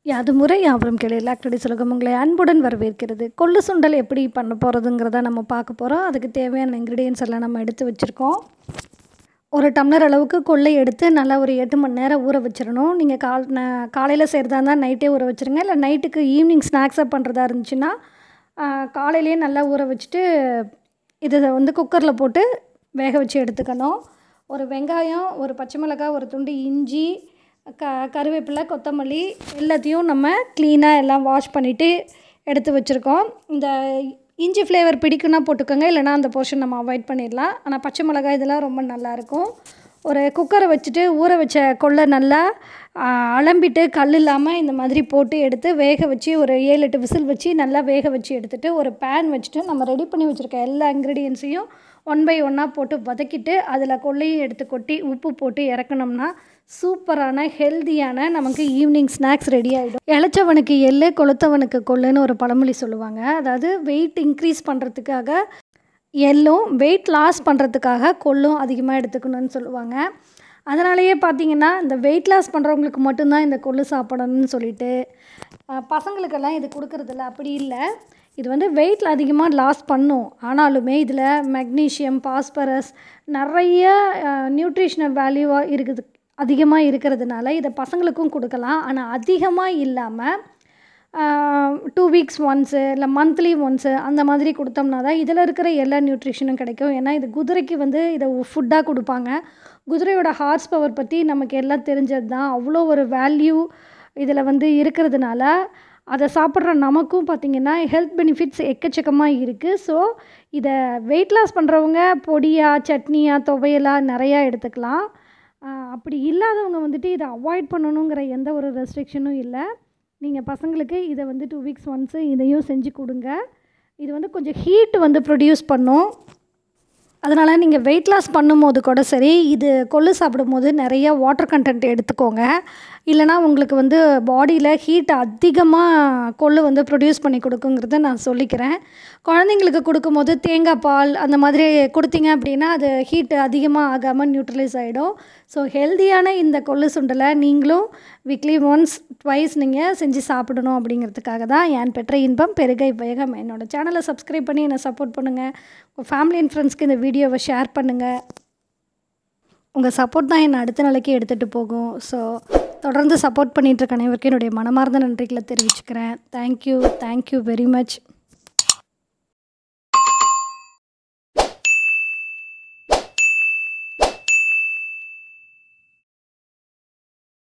யாது முறை யாவரும் கேளு லாக்டடி சுலகம் உங்களை அன்புடன் வரவேற்கிறது கொள்ளு சுண்டல் எப்படி பண்ண போகிறதுங்கிறத நம்ம பார்க்க போகிறோம் அதுக்கு தேவையான இன்க்ரீடியன்ஸ் எல்லாம் நம்ம எடுத்து வச்சுருக்கோம் ஒரு டம்ளர் அளவுக்கு கொள்ளை எடுத்து நல்லா ஒரு எட்டு மணி நேரம் ஊற வச்சிடணும் நீங்கள் கால் ந- காலையில் செய்கிறதா இருந்தால் நைட்டே ஊற வச்சுருங்க இல்லை நைட்டுக்கு ஈவினிங் ஸ்நாக்ஸாக பண்ணுறதா இருந்துச்சுன்னா காலையிலேயே நல்லா ஊற வச்சுட்டு இதை வந்து குக்கரில் போட்டு வேக வச்சு எடுத்துக்கணும் ஒரு வெங்காயம் ஒரு பச்சை மிளகாய் ஒரு துண்டு இஞ்சி க கருவேப்பிலை கொத்தமல்லி எல்லாத்தையும் நம்ம க்ளீனாக எல்லாம் வாஷ் பண்ணிவிட்டு எடுத்து வச்சுருக்கோம் இந்த இஞ்சி ஃப்ளேவர் பிடிக்குன்னா போட்டுக்கோங்க இல்லைனா அந்த போர்ஷன் நம்ம அவாய்ட் பண்ணிடலாம் ஆனால் பச்சை மிளகாய் இதெல்லாம் ரொம்ப நல்லாயிருக்கும் ஒரு குக்கரை வச்சுட்டு ஊற வச்ச கொள்ளை நல்லா ஆ, அலம்பிட்டு கல் இல்லாமல் இந்த மாதிரி போட்டு எடுத்து வேக வச்சு ஒரு ஏழு எட்டு விசில் வச்சு நல்லா வேக வச்சு எடுத்துட்டு ஒரு பேன் வச்சுட்டு நம்ம ரெடி பண்ணி வச்சுருக்க எல்லா இன்க்ரீடியன்ஸையும் ஒன் பை ஒன்னாக போட்டு வதக்கிட்டு அதில் கொள்ளையும் எடுத்து கொட்டி உப்பு போட்டு இறக்கணும்னா சூப்பரான ஹெல்தியான நமக்கு ஈவினிங் ஸ்நாக்ஸ் ரெடி ஆகிடும் இளைச்சவனுக்கு எள்ளு கொளுத்தவனுக்கு கொள்ளுன்னு ஒரு பழமொழி சொல்லுவாங்க அதாவது வெயிட் இன்க்ரீஸ் பண்ணுறதுக்காக எள்ளும் வெயிட் லாஸ் பண்ணுறதுக்காக கொள்ளும் அதிகமாக எடுத்துக்கணும்னு சொல்லுவாங்க அதனாலேயே பார்த்தீங்கன்னா இந்த வெயிட் லாஸ் பண்ணுறவங்களுக்கு மட்டும்தான் இந்த கொள்ளு சாப்பிடணும்னு சொல்லிட்டு அஹ், பசங்களுக்கெல்லாம் இது கொடுக்கறதில்ல அப்படி இல்லை இது வந்து வெயிட்டில் அதிகமாக லாஸ் பண்ணும் ஆனாலுமே இதில் மெக்னீஷியம் பாஸ்பரஸ் நிறைய நியூட்ரிஷனல் வேல்யூவாக இருக்குது அதிகமாக இருக்கிறதுனால இதை பசங்களுக்கும் கொடுக்கலாம் ஆனால் அதிகமாக இல்லாமல் டூ வீக்ஸ் ஒன்ஸு இல்லை மந்த்லி ஒன்ஸு அந்த மாதிரி கொடுத்தோம்னா தான் இதில் இருக்கிற எல்லா நியூட்ரிஷனும் கிடைக்கும் ஏன்னா இது குதிரைக்கு வந்து இதை ஃபுட்டாக கொடுப்பாங்க குதிரையோட ஹார்ஸ் பவர் பற்றி நமக்கு எல்லாம் தெரிஞ்சது தான் அவ்வளோ ஒரு வேல்யூ இதில் வந்து இருக்கிறதுனால அதை சாப்பிட்ற நமக்கும் பார்த்திங்கன்னா ஹெல்த் பெனிஃபிட்ஸ் எக்கச்சக்கமாக இருக்குது ஸோ இதை வெயிட் லாஸ் பண்ணுறவங்க பொடியா சட்னியா துவையலா நிறையா எடுத்துக்கலாம் ஆஹ் அப்படி இல்லாதவங்க வந்துட்டு இதை அவாய்ட் பண்ணணுங்கிற எந்த ஒரு ரெஸ்ட்ரிக்ஷனும் இல்லை நீங்கள் பசங்களுக்கு இதை வந்து டூ வீக்ஸ் ஒன்ஸு இதையும் செஞ்சு கொடுங்க இது வந்து கொஞ்சம் ஹீட் வந்து ப்ரொடியூஸ் பண்ணும் அதனால் நீங்கள் வெயிட் லாஸ் பண்ணும்போது கூட சரி இது கொள்ளு சாப்பிடும்போது நிறைய வாட்டர் கண்டென்ட் எடுத்துக்கோங்க இல்லைனா உங்களுக்கு வந்து பாடியில் ஹீட் அதிகமாக கொள்ளு வந்து ப்ரொடியூஸ் பண்ணி கொடுக்குங்கிறத நான் சொல்லிக்கிறேன் குழந்தைங்களுக்கு கொடுக்கும்போது தேங்காய் பால் அந்த மாதிரி கொடுத்தீங்க அப்படின்னா அது ஹீட் அதிகமாக ஆகாமல் நியூட்ரலைஸ் ஆகிடும் ஸோ ஹெல்தியான இந்த கொள்ளு சுண்டலை நீங்களும் வீக்லி ஒன்ஸ் ட்வைஸ் நீங்கள் செஞ்சு சாப்பிடணும் அப்படிங்கிறதுக்காக தான் என் பெற்ற இன்பம் பெருகை வேகம் என்னோட சேனலை சப்ஸ்கிரைப் பண்ணி என்னை சப்போர்ட் பண்ணுங்கள் உங்கள் ஃபேமிலி அண்ட் ஃப்ரெண்ட்ஸ்க்கு இந்த வீடியோவை ஷேர் பண்ணுங்கள் உங்கள் சப்போர்ட் தான் என்னை அடுத்த நிலைக்கு எடுத்துகிட்டு போகும் ஸோ தொடர்ந்து சப்போர்ட் பண்ணிகிட்டு இருக்க அனைவருக்கும் என்னுடைய மனமார்ந்த நன்றிகளை தெரிவிச்சுக்கிறேன் தேங்க்யூ தேங்க்யூ வெரி மச்